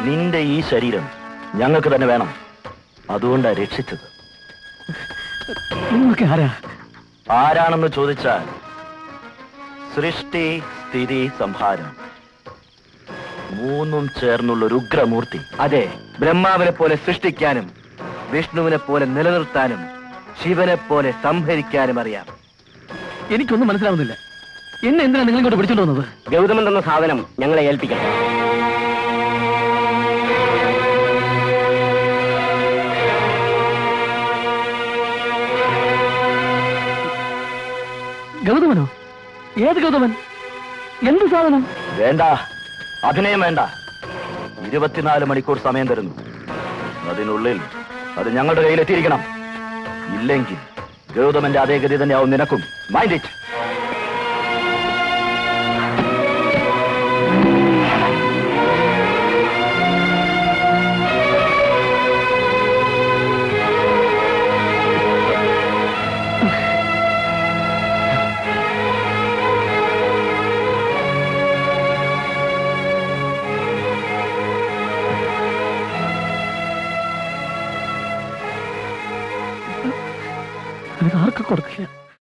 നിന്റെ ഈ ശരീരം ഞങ്ങൾക്ക് തന്നെ വേണം അതുകൊണ്ടാ രക്ഷിച്ചത് നിങ്ങളൊക്കെ ആരാ ആരാണെന്ന് ചോദിച്ചാൽ സൃഷ്ടി സ്ഥിതി സംഹാരം മൂന്നും ചേർന്നുള്ള ഒരു ഉഗ്രമൂർത്തി അതെ ബ്രഹ്മാവിനെ പോലെ സൃഷ്ടിക്കാനും വിഷ്ണുവിനെ പോലെ നിലനിർത്താനും ശിവനെ പോലെ സംഹരിക്കാനും അറിയാം എനിക്കൊന്നും മനസ്സിലാവുന്നില്ല എന്നെ എന്തിനാ നിങ്ങൾ ഇങ്ങോട്ട് പിടിച്ചോണ്ട് വന്നത് ഗൗതമൻ തന്ന സാധനം ഞങ്ങളെ ഏൽപ്പിക്കണം ഗൗതമനോ ഏത് ഗൗതമൻ എന്ത് സാധനം വേണ്ട അഭിനയം വേണ്ട ഇരുപത്തിനാല് മണിക്കൂർ സമയം തരുന്നു അതിനുള്ളിൽ അത് ഞങ്ങളുടെ കയ്യിലെത്തിയിരിക്കണം ഇല്ലെങ്കിൽ ഗൗതമന്റെ അതേ ഗതി തന്നെയാവും നിനക്കും മൈൻഡ് ഇറ്റ് അത് ആർക്കും കൊടുക്കില്ല